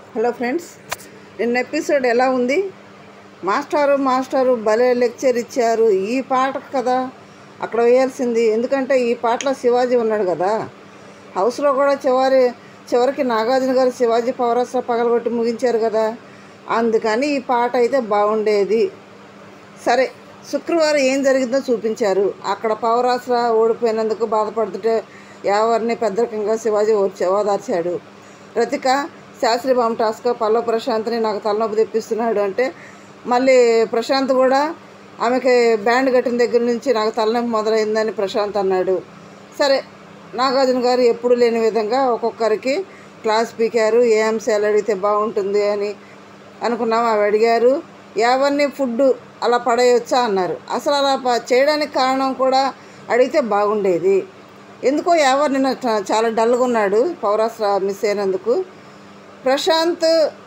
hello friends నిన్న episode ఎలా ఉంది మాస్టారు మాస్టారు భలే లెక్చర్ ఇచ్చారు ఈ పాట కదా అక్కడ వేయాల్సింది ఎందుకంటే ఈ పాటలో శివాజీ ఉన్నాడు కదా హౌస్లో కూడా చివరి చివరికి నాగార్జున గారు శివాజీ పవరాస్త్ర పగలగొట్టి ముగించారు కదా అందుకని ఈ పాట అయితే బాగుండేది సరే శుక్రవారం ఏం జరిగిందో చూపించారు అక్కడ పవరాస్త్ర ఓడిపోయినందుకు బాధపడుతుంటే ఎవరిని పెద్దరికంగా శివాజీ ఓర్చి ఓదార్చాడు రతిక శాస్త్రి బామ్ టాస్క్ పల్లవ ప్రశాంత్ని నాకు తలనొప్పి తెప్పిస్తున్నాడు అంటే మళ్ళీ ప్రశాంత్ కూడా ఆమెకి బ్యాండ్ కట్టిన దగ్గర నుంచి నాకు తలనొప్పి మొదలైందని ప్రశాంత్ అన్నాడు సరే నాగార్జున గారు ఎప్పుడు లేని విధంగా ఒక్కొక్కరికి క్లాస్ పీకారు ఏ అంశాలు అడిగితే బాగుంటుంది అని అనుకున్నాం అవి అడిగారు ఎవరిని ఫుడ్ అలా పడేయొచ్చా అన్నారు అసలు అలా ప- చేయడానికి కారణం కూడా అడిగితే బాగుండేది ఎందుకో ఎవరు నిన్న చ- చాలా డల్గా ఉన్నాడు పౌరాస్త్ర మిస్ అయినందుకు ప్రశాంత్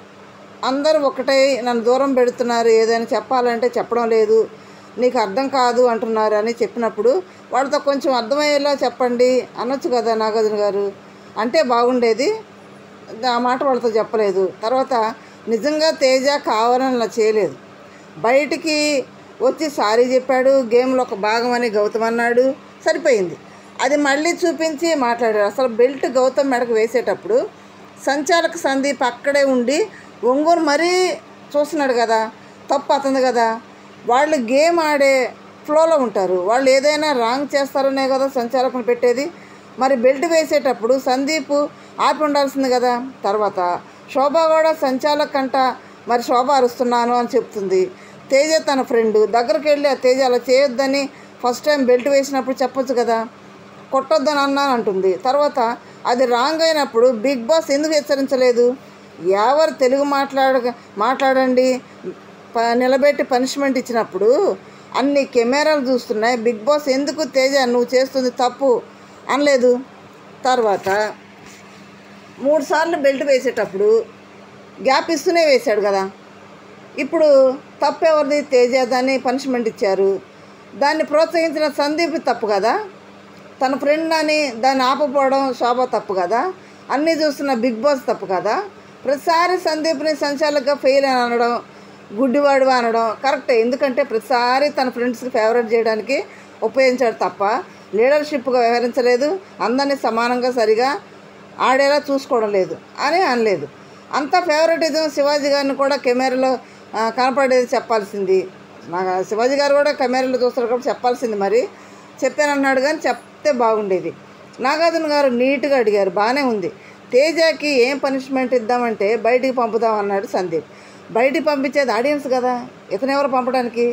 అందరూ ఒకటే నన్ను దూరం పెడుతున్నారు ఏదైనా చెప్పాలంటే చెప్పడం లేదు నీకు అర్థం కాదు అంటున్నారు అని చెప్పినప్పుడు వాళ్ళతో కొంచెం అర్థమయ్యేలా చెప్పండి అనొచ్చు కదా నాగార్జున గారు అంటే బాగుండేది ఆ మాట వాళ్ళతో చెప్పలేదు తర్వాత నిజంగా తేజ కావాలని అలా చేయలేదు బయటికి వచ్చి సారీ చెప్పాడు గేమ్లో ఒక భాగం అని గౌతమ్ అన్నాడు సరిపోయింది అది మళ్ళీ చూపించి మాట్లాడారు అసలు బెల్ట్ గౌతమ్ మెడకు వేసేటప్పుడు సంచాలక సందీప్ అక్కడే ఉండి ఒంగోలు మరీ చూస్తున్నాడు కదా తప్పు అతను కదా వాళ్ళు గేమ్ ఆడే ఫ్లోలో ఉంటారు వాళ్ళు ఏదైనా రాంగ్ చేస్తారనే కదా సంచాలకుని పెట్టేది మరి బెల్ట్ వేసేటప్పుడు సందీప్ ఆపి ఉండాల్సింది కదా తర్వాత శోభ కూడా సంచాలక్ అంట మరి శోభ అరుస్తున్నాను అని చెప్తుంది తేజ తన ఫ్రెండ్ దగ్గరికి వెళ్ళి ఆ తేజ అలా చేయొద్దని ఫస్ట్ టైం బెల్ట్ వేసినప్పుడు చెప్పొచ్చు కదా కొట్టొద్దని అన్నాను అంటుంది తర్వాత అది రాంగ్ అయినప్పుడు బిగ్ బాస్ ఎందుకు హెచ్చరించలేదు ఎవరు తెలుగు మాట్లాడ మాట్లాడండి ప నిలబెట్టి పనిష్మెంట్ ఇచ్చినప్పుడు అన్ని కెమెరాలు చూస్తున్నాయి బిగ్ బాస్ ఎందుకు తేజ నువ్వు చేస్తుంది తప్పు అనలేదు తర్వాత మూడు సార్లు బెల్ట్ వేసేటప్పుడు గ్యాప్ ఇస్తూనే వేశాడు కదా ఇప్పుడు తప్పు ఎవరిది తేజ దాన్ని పనిష్మెంట్ ఇచ్చారు దాన్ని ప్రోత్సహించిన సందీప్ తప్పు కదా తన ఫ్రెండ్ అని దాన్ని ఆపపోవడం శోభ తప్పు కదా అన్నీ చూస్తున్న బిగ్ బాస్ తప్పు కదా ప్రతిసారి సందీప్ని సంచాలకుగా ఫెయిల్ అని అనడం గుడ్డివాడు అనడం కరెక్టే ఎందుకంటే ప్రతిసారి తన ఫ్రెండ్స్కి ఫేవరెట్ చేయడానికి ఉపయోగించాడు తప్ప లీడర్షిప్గా వ్యవహరించలేదు అందరినీ సమానంగా సరిగా ఆడేలా చూసుకోవడం లేదు అని అనలేదు అంత ఫేవరెటిజం శివాజీ గారిని కూడా కెమెరాలో ఆ, కనపడేది చెప్పాల్సింది నాకు శివాజీ గారు కూడా కెమెరాలో చూస్తారు కాబట్టి చెప్పాల్సింది మరి చెప్పానన్నాడు కానీ చెప్తే బాగుండేది నాగార్జున గారు నీట్గా అడిగారు బాగానే ఉంది తేజకి ఏం పనిష్మెంట్ ఇద్దామంటే బయటికి పంపుదాం అన్నాడు సందీప్ బయటికి పంపించేది ఆడియన్స్ కదా ఇతను ఎవరు పంపడానికి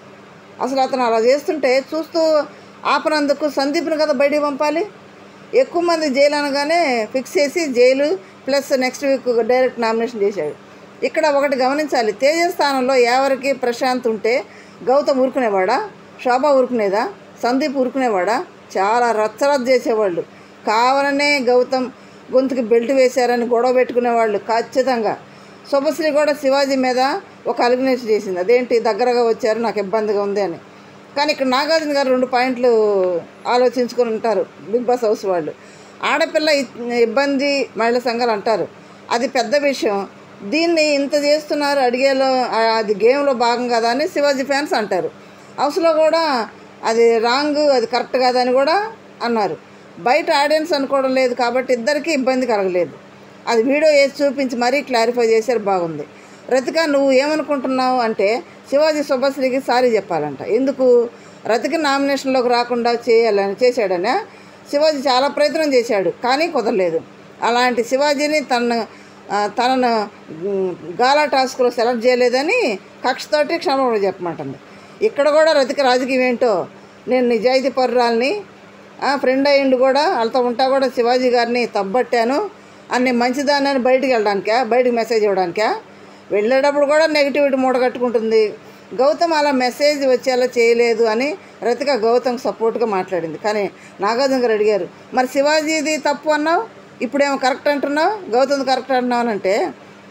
అసలు అతను అలా చేస్తుంటే చూస్తూ ఆపనందుకు సందీప్ని కదా బయటికి పంపాలి ఎక్కువ మంది జైలు అనగానే ఫిక్స్ చేసి jail plus next week direct nomination చేశాడు ఇక్కడ ఒకటి గమనించాలి తేజ స్థానంలో ఎవరికి ప్రశాంత్ ఉంటే గౌతమ్ ఊరుకునేవాడా శోభ ఊరుకునేదా సందీప్ ఊరుకునేవాడా చాలా రచ్చరచ్చ చేసేవాళ్ళు కావాలనే గౌతమ్ గొంతుకి బెల్ట్ వేశారని గొడవ పెట్టుకునేవాళ్ళు ఖచ్చితంగా శుభశ్రీ కూడా శివాజీ మీద ఒక అలిగినేషన్ చేసింది అదేంటి దగ్గరగా వచ్చారు నాకు ఇబ్బందిగా ఉంది అని కానీ ఇక్కడ నాగార్జున గారు రెండు పాయింట్లు ఆలోచించుకొని ఉంటారు బిగ్ బాస్ హౌస్ వాళ్ళు ఆడపిల్ల ఇ- ఇబ్బంది మహిళా సంఘాలు అంటారు అది పెద్ద విషయం దీన్ని ఇంత చేస్తున్నారు అడిగేలో ఆ- అది గేమ్లో భాగం కదా అని శివాజీ ఫ్యాన్స్ అంటారు హౌస్లో కూడా అది రాంగ్ అది కరెక్ట్ కాదని కూడా అన్నారు బయట ఆడియన్స్ అనుకోవడం లేదు కాబట్టి ఇద్దరికీ ఇబ్బంది కలగలేదు అది వీడియో వేసి చూపించి మరీ క్లారిఫై చేశారు బాగుంది రతిక నువ్వు ఏమనుకుంటున్నావు అంటే శివాజీ శుభశ్రీకి సారీ చెప్పాలంట ఎందుకు రతిక నామినేషన్లోకి రాకుండా చేయాలని చేశాడనే శివాజీ చాలా ప్రయత్నం చేశాడు కానీ కుదరలేదు అలాంటి శివాజీని తన ఆ, తనను ఉమ్, గాలా టాస్క్లో సెలెక్ట్ చేయలేదని కక్షతోటి క్షమాపణ చెప్పమంటుంది ఇక్కడ కూడా రతిక రాజకీయం ఏంటో నేను నిజాయితీ పరురాల్ని ఫ్రెండ్ అయ్యిండు కూడా వాళ్ళతో ఉంటా కూడా శివాజీ గారిని తబ్బట్టాను అన్ని మంచిదాన్ని బయటికి వెళ్ళడానికా బయటికి మెసేజ్ ఇవ్వడానికా వెళ్ళేటప్పుడు కూడా నెగిటివిటీ మూట కట్టుకుంటుంది గౌతమ్ అలా మెసేజ్ వచ్చేలా చేయలేదు అని రతిక గౌతమ్ సపోర్ట్గా మాట్లాడింది కానీ నాగార్జున గారు అడిగారు మరి శివాజీది తప్పు అన్నావు ఇప్పుడేమో కరెక్ట్ అంటున్నావు గౌతమ్ కరెక్ట్ అంటున్నావు అని అంటే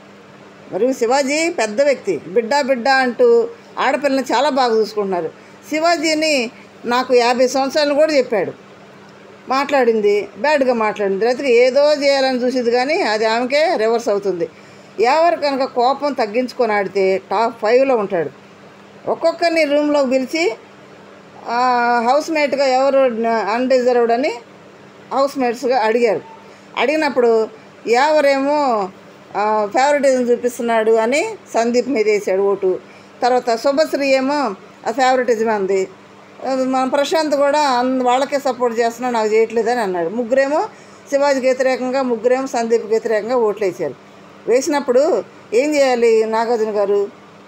మరి శివాజీ పెద్ద వ్యక్తి బిడ్డ బిడ్డ అంటూ ఆడపిల్లని చాలా బాగా చూసుకుంటున్నారు శివాజీని నాకు యాభై సంవత్సరాలు కూడా చెప్పాడు మాట్లాడింది బ్యాడ్గా మాట్లాడింది రతికి ఏదో చేయాలని చూసింది కానీ అది ఆమెకే రివర్స్ అవుతుంది ఎవరు కనుక కోపం తగ్గించుకొని ఆడితే టాప్ ఫైవ్లో ఉంటాడు ఒక్కొక్కరిని రూమ్లోకి పిలిచి ఆ, హౌస్ మేట్గా ఎవరు అన్డిజర్వ్డ్ అని హౌస్ మేట్స్గా అడిగారు అడిగినప్పుడు ఎవరేమో ఆ, ఫేవరెటిజం చూపిస్తున్నాడు అని సందీప్ మీద వేసాడు ఓటు తర్వాత శుభశ్రీ ఏమో ఆ ఫేవరెటిజం అంది ఆ, మన ప్రశాంత్ కూడా అన్- వాళ్ళకే సపోర్ట్ చేస్తున్నా నాకు చేయట్లేదని అన్నాడు ముగ్గురేమో శివాజీకి వ్యతిరేకంగా ముగ్గురేమో సందీప్కి వ్యతిరేకంగా ఓట్లు వేసారు వేసినప్పుడు ఏం చేయాలి నాగార్జున గారు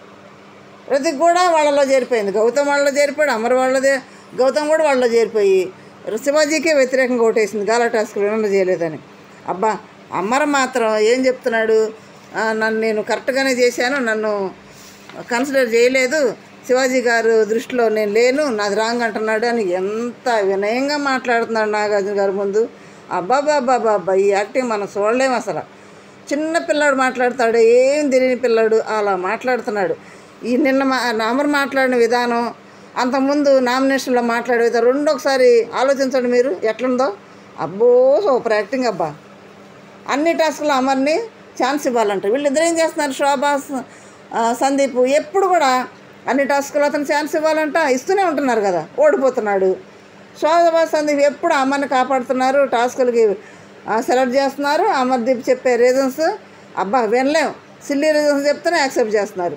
రుతిక్ కూడా వాళ్ళలో చేరిపోయింది గౌతమ్ వాళ్ళలో చేరిపోయాడు అమర్ వాళ్ళదే గౌతమ్ కూడా వాళ్ళలో చేరిపోయి శివాజీకే వ్యతిరేకంగా ఓటేసింది గాలా టాస్క్లు వినడం చేయలేదని అబ్బా అమర్ మాత్రం ఏం చెప్తున్నాడు "ఆ, నన్ను నేను కరెక్ట్గానే చేశాను నన్ను కన్సిడర్ చేయలేదు శివాజీ గారు దృష్టిలో నేను లేను నాది రాంగ్ అంటున్నాడు అని ఎంత వినయంగా మాట్లాడుతున్నాడు నాగార్జున గారి ముందు అబ్బాబాబాబా ఈ యాక్టింగ్ మనం చూడలేము అసలు చిన్న పిల్లాడు మాట్లాడతాడు ఏం తెలియని పిల్లాడు అలా మాట్లాడుతున్నాడు ఈ నిన్న మా అమర్ మాట్లాడిన విధానం అంతకుముందు నామినేషన్లో మాట్లాడే విధానం రెండు ఒకసారి ఆలోచించండి మీరు ఎట్లుందో అబ్బో సూపర్ యాక్టింగ్ అబ్బా అన్ని టాస్కులు అమర్ని ఛాన్స్ ఇవ్వాలంట వీళ్ళిద్దరు ఏం చేస్తున్నారు శోభా స- ఆ, సందీప్ ఎప్పుడు కూడా అన్ని టాస్కులు అతను ఛాన్స్ ఇవ్వాలంట ఇస్తూనే ఉంటున్నారు కదా ఓడిపోతున్నాడు శోభా సందీప్ ఎప్పుడు అమర్ని కాపాడుతున్నారు టాస్కులకి ఆ, సెలెక్ట్ చేస్తున్నారు అమర్దీప్ చెప్పే రీజన్స్ అబ్బా వినలేం సిల్లీ రీజన్స్ చెప్తేనే యాక్సెప్ట్ చేస్తున్నారు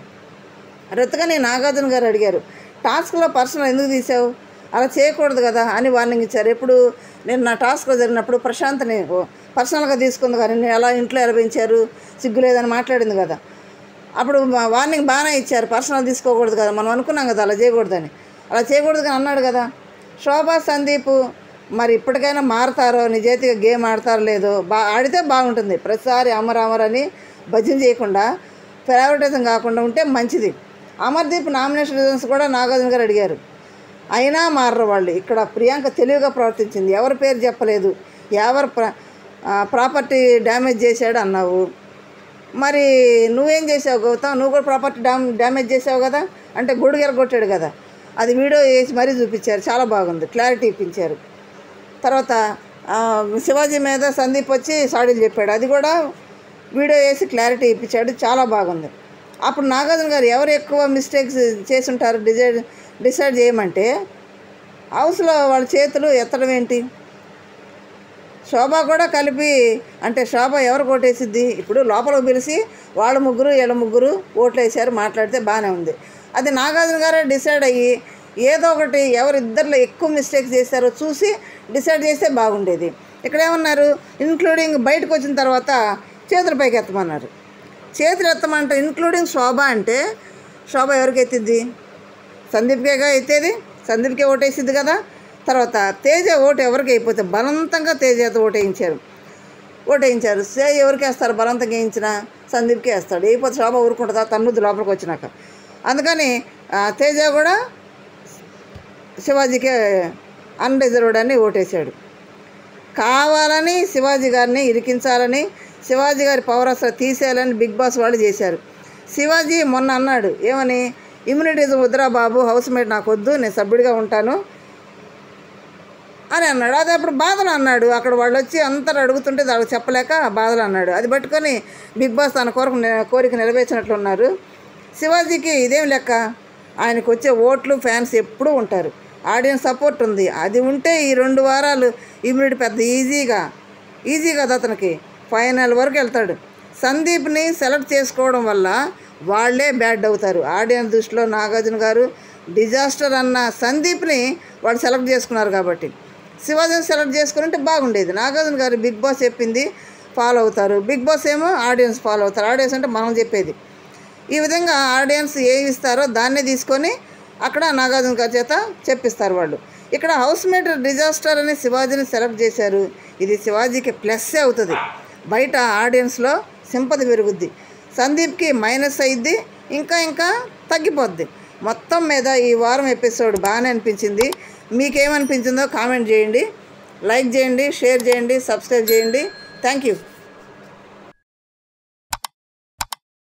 రితకని నాగార్జున గారు అడిగారు టాస్క్లో పర్సనల్ ఎందుకు తీసావు అలా చేయకూడదు కదా అని వార్నింగ్ ఇచ్చారు ఎప్పుడు నేను నా టాస్క్లో జరిగినప్పుడు ప్రశాంత్ని ఓ పర్సనల్గా తీసుకుంది కానీ నేను ఎలా ఇంట్లో ఎలా పెంచారు సిగ్గు లేదని మాట్లాడింది కదా అప్పుడు మా- వార్నింగ్ బాగానే ఇచ్చారు పర్సనల్ తీసుకోకూడదు కదా మనం అనుకున్నాం కదా అలా చేయకూడదని అలా చేయకూడదు కానీ అన్నాడు కదా శోభా సందీప్ మరి ఇప్పటికైనా మారుతారో నిజాయితీగా గేమ్ ఆడతారో లేదో బా ఆడితే బాగుంటుంది ప్రతిసారి అమర్ అమర్ అని భజన చేయకుండా ఫేవరెటిజం కాకుండా ఉంటే మంచిది అమర్దీప్ నామినేషన్ రీజన్స్ కూడా నాగార్జున గారు అడిగారు అయినా మారరు వాళ్ళు ఇక్కడ ప్రియాంక తెలివిగా ప్రవర్తించింది ఎవరి పేరు చెప్పలేదు ఎవరు ప్ర ప్రాపర్టీ డ్యామేజ్ చేశాడు అన్నావు మరి నువ్వేం చేసావు గౌతమ్ నువ్వు కూడా ప్రాపర్టీ డ్యామ్ డ్యామేజ్ చేసావు కదా అంటే గొడుగు ఎరగొట్టాడు కదా అది వీడియో వేసి మరీ చూపించారు చాలా బాగుంది క్లారిటీ ఇప్పించారు తర్వాత ఆ, శివాజీ మీద సందీప్ వచ్చి సాడీలు చెప్పాడు అది కూడా వీడియో వేసి క్లారిటీ ఇప్పించాడు చాలా బాగుంది అప్పుడు నాగార్జున గారు ఎవరు ఎక్కువ మిస్టేక్స్ చేసి ఉంటారు డిసైడ్ డిసైడ్ చేయమంటే హౌస్లో వాళ్ళ చేతులు ఎత్తడం ఏంటి శోభ కూడా కలిపి అంటే శోభ ఎవరు కొట్టేసిద్ది ఇప్పుడు లోపలికి పిలిచి వాళ్ళ ముగ్గురు వీళ్ళ ముగ్గురు ఓట్లు వేసారు మాట్లాడితే బాగానే ఉంది అది నాగార్జున గారే డిసైడ్ అయ్యి ఏదో ఒకటి ఎవరు ఇద్దరిలో ఎక్కువ మిస్టేక్స్ చేశారో చూసి డిసైడ్ చేస్తే బాగుండేది ఇక్కడ ఏమన్నారు ఇంక్లూడింగ్ బయటకు వచ్చిన తర్వాత చేతుల పైకి ఎత్తమన్నారు చేతులు ఎత్తమంటే ఇంక్లూడింగ్ శోభ అంటే శోభ ఎవరికి ఎత్తిద్ది సందీప్కేగా ఎత్తేది సందీప్కే ఓటేసిద్ది కదా తర్వాత తేజ ఓటు ఎవరికి అయిపోతే బలవంతంగా తేజతో ఓటేయించారు ఓటేయించారు సే ఎవరికి వేస్తారు బలవంతంగా వేయించినా సందీప్కే వేస్తాడు వేయకపోతే శోభ ఊరుకుంటుందా తన్నుద్ది లోపలికి వచ్చినాక అందుకని ఆ, తేజ కూడా శివాజీకే అన్రిజర్వ్డ్ అని ఓటేశాడు కావాలని శివాజీ గారిని ఇరికించాలని శివాజీ గారి పవర్ అసలు తీసేయాలని బిగ్ బాస్ వాళ్ళు చేశారు శివాజీ మొన్న అన్నాడు ఏమని ఇమ్యూనిటీజం వద్దురా బాబు హౌస్ మేట్ నాకు వద్దు నేను సభ్యుడిగా ఉంటాను అని అన్నాడు అది అప్పుడు బాధలు అన్నాడు అక్కడ వాళ్ళు వచ్చి అంతా అడుగుతుంటే వాళ్ళకి చెప్పలేక బాధలు అన్నాడు అది పట్టుకొని బిగ్ బాస్ తన కోరిక కోరిక నెరవేర్చినట్లున్నారు శివాజీకి ఇదేం లెక్క ఆయనకు వచ్చే ఓట్లు ఫ్యాన్స్ ఎప్పుడూ ఉంటారు ఆడియన్స్ సపోర్ట్ ఉంది అది ఉంటే ఈ రెండు వారాలు ఇమ్యూనిటీ పెద్ద ఈజీగా ఈజీ కదా అతనికి ఫైనల్ వరకు వెళ్తాడు సందీప్ని సెలెక్ట్ చేసుకోవడం వల్ల వాళ్ళే బ్యాడ్ అవుతారు ఆడియన్స్ దృష్టిలో నాగార్జున గారు డిజాస్టర్ అన్న సందీప్ని వాళ్ళు సెలెక్ట్ చేసుకున్నారు కాబట్టి శివాజీని సెలెక్ట్ చేసుకుని ఉంటే బాగుండేది నాగార్జున గారు బిగ్ బాస్ చెప్పింది ఫాలో అవుతారు బిగ్ బాస్ ఏమో ఆడియన్స్ ఫాలో అవుతారు ఆడియన్స్ అంటే మనం చెప్పేది ఈ విధంగా ఆడియన్స్ ఏ ఇస్తారో దాన్నే తీసుకొని అక్కడ నాగార్జున గారి చేత చెప్పిస్తారు వాళ్ళు ఇక్కడ హౌస్ మేట్ డిజాస్టర్ అని శివాజీని సెలెక్ట్ చేశారు ఇది శివాజీకి ప్లస్ అవుతుంది బయట ఆడియన్స్లో సింపతి పెరుగుద్ది సందీప్కి మైనస్ అయ్యిద్ది ఇంకా ఇంకా తగ్గిపోద్ది మొత్తం మీద ఈ వారం ఎపిసోడ్ బాగానే అనిపించింది మీకేమనిపించిందో కామెంట్ చేయండి లైక్ చేయండి షేర్ చేయండి సబ్స్క్రైబ్ చేయండి థ్యాంక్ యూ